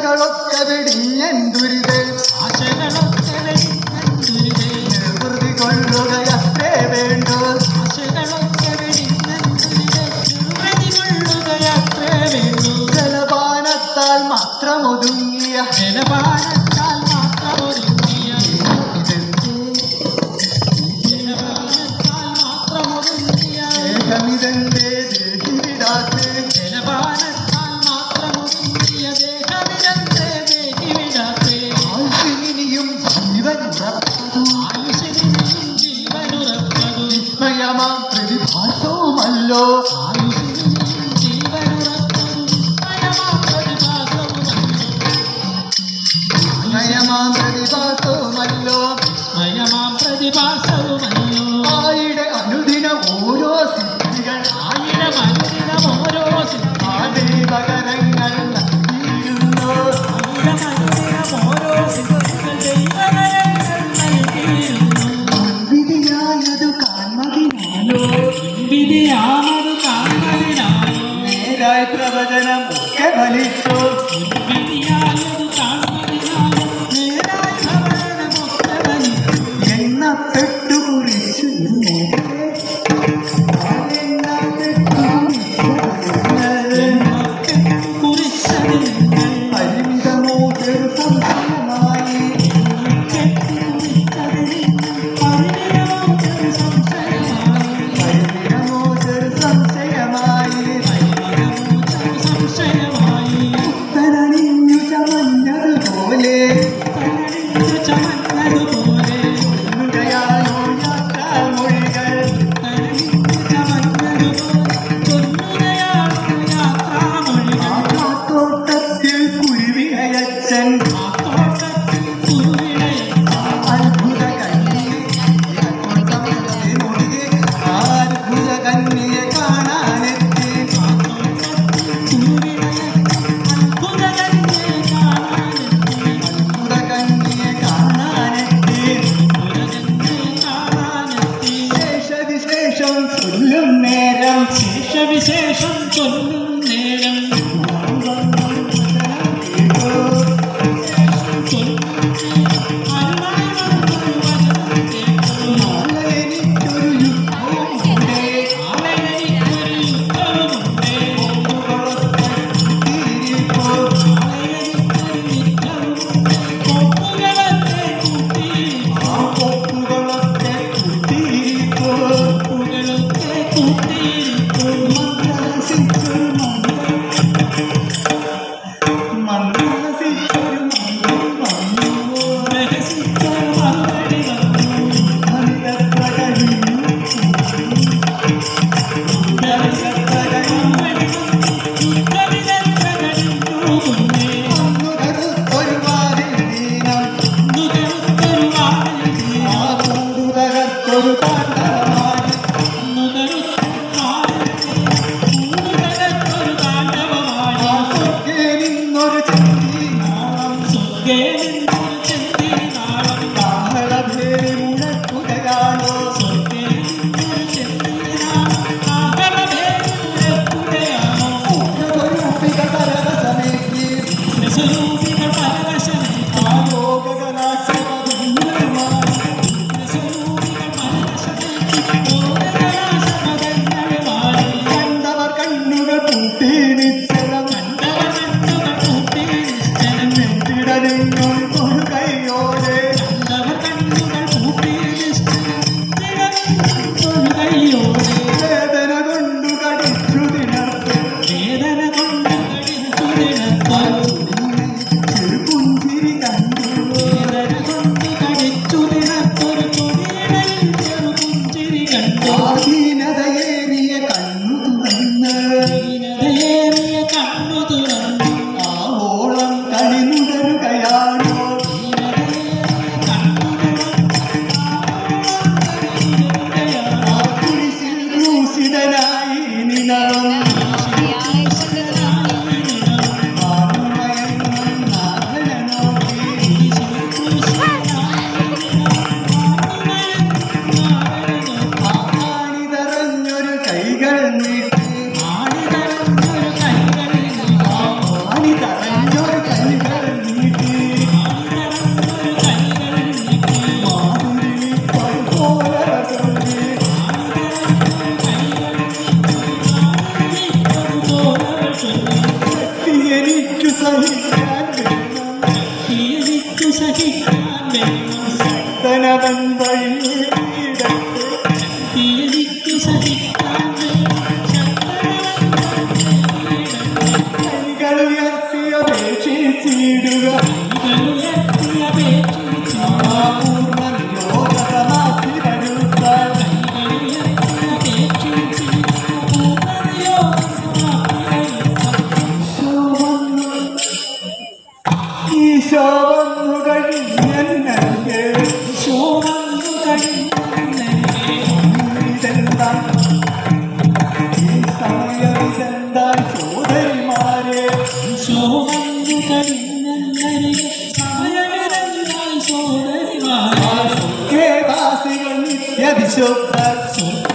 ആശകളൊക്കെ വെടിഞ്ഞെന്തുരിതേ ആശകളൊക്കെ വെടിഞ്ഞെന്തുരുതേ നിർവൃതി കൊള്ളുകയത്രേ വേണ്ടു ആശകളൊക്കെ വെടിഞ്ഞെന്തുരുതേ നിർവൃതി കൊള്ളുകയത്രേ വേണ്ടു ജലപാനത്താൽ മാത്രമൊതുങ്ങിയ ജലപാനത്താൽ മാത്രം ഒരുങ്ങിയ ഇതെന്തേ ജലപാനത്താൽ മാത്രം ഒരുങ്ങിയ ദേഹമിതെന്തേ ദേഹിവിടാത്തേ ജലപാനത്താൽ മാത്രം ഒരുങ്ങിയ ദേഹമിടത്തെ ദേഹിവിടാത്തേ ആയുഷിനിയും ജീവൻ ഉറപ്പതു ആയുഷിനും ജീവനുറപ്പതു വിസ്മയമാം പ്രതിഭാസവുമല്ലോ ആയുഷിനും ജീവനുറപ്പതു വിസ്മയമാം പ്രതിഭാസവുമല്ലോ വിസ്മയമാം പ്രതിഭാസവുമല്ലോ വിസ്മയമാം പ്രതിഭാസവുമല്ലോ ആയിടെ അനുദിന ഓരോ സിദ്ധികൾ ആയിരം അനുദിനം ഓരോ സിദ്ധി ആദീപകരങ്ങൾ നൽകിയിരുന്നു ആയിരം അനുദിനം ഓരോ സിദ്ധികൾ ദൈവകരങ്ങൾ നൽകിയിരുന്നു വിധിയായതു കാൺമതിനാലോ വിധിയാമത് കാണുന്നതിനാലോ നേരായ പ്രവചനം ഒക്കെ ഫലിച്ചു വിധിയായത് കാണുന്നതിനാലോ നേരായ ഭവനമൊക്കെ വലിച്ചു എണ്ണപ്പെട്ടു കുറിച്ചു ഇന്നേ കുറിച്ചത് നിങ്ങൾ പരിമിതമോ ചെറു സംശയമായി പരിമിതമോ ചെറു സംശയമായി ഉത്തരണിഞ്ഞു ചമഞ്ഞതുപോലെ ഉന്നുകയായോ യാത്രാമൊഴികൾ ആത്മാത്തോട്ടത്തിൽ കുരുവികയച്ചൻ അത്ഭുത കന്യയെ അത്ഭുത കന്യയെ കാണാനെത്തി അത്ഭുത കന്യയെ കാണാനെത്തി ശേഷവിശേഷം ചൊല്ലും നേരം ശേഷവിശേഷം ചൊല്ലും നേരം നാളെ എനിക്കൊരു യുദ്ധമുണ്ട് തീരിപ്പോ ആ കൊപ്പുകളൊക്കെ കുത്തിയിരിപ്പോ മന്ത്രാസിച്ചൊരു മന്ത്രം മന്ത്രാസിച്ചൊരു മന്ത്രം വന്നു ഒരു വാതിൽ ദീനം ആ കൂടുതകത്തൊരു താണ്ഡവമായി ആ സ്വർഗ്ഗേ നിന്നൊരു ചെന്തീനാളം കാഹളഭേരി മുഴക്കുകയാണോ സ്വരൂപിക പരവശമേറ്റി ആ ലോകകലാശപദങ്ങളുമായി കണ്ടവർ കണ്ണുകൾ പൂട്ടി നിശ്ചലം നെറ്റിടലിങ്ങും ഒരു കൈയോടെ വേദന കൊണ്ടു കടിച്ചു തിണർത്ത് വേദന കൊണ്ട് കടിച്ചു നിലത്തു ചെറു പുഞ്ചിരി കണ്ടു വേദന കൊണ്ട് കടിച്ചു നിലത്തൊരു കൊടിയിടയിൽ ചെറു പുഞ്ചിരി കണ്ടു ആധീനതയേറിയ കണ്ണു തുറന്ന് ദീനതയേറിയ കണ്ണു തുറന്നു ആവോളം കളി നുടരുകയാണോ ആ കുരിശിൽ ക്രൂശിതനായി നിലം ആത്മയങ്ങൾ നാഥനെ നോക്കി ആണി തറഞ്ഞൊരു കൈകൾ നീട്ടി ആണി തറഞ്ഞൊരു കൈകൾ സഹിക്കാൻ വേണം തീയതിക്കു സഹിക്കാൻ വേണം ധനവൻ വഴിയിടത്ത് തീയതിക്കു സഹിക്കാൻ വേണം കൈകളുയർത്തി അപേക്ഷിച്ചിടുക കൈകളുയർത്തി അപേക്ഷിച്ചു ആ പൂർണ്ണ നിരോധമാക്കി വരുത്താൻ കൈകളുയർത്തി അപേക്ഷിച്ചു പൂർണ്ണതയോടെ സമാപ്തിയായി ഈശോ വന്നു കഴിഞ്ഞെന്നെ ശോഭന്നു കഴിഞ്ഞെ ഇതെന്താ ഈ സമയമിതെന്താ സോദരിമാരെ ശോഭന്നു കഴിഞ്ഞെ സമയമിരന്നായി സോദരിമാരെ കേവാസികൾ നിത്യവിശുദ്ധ സ്വർഗ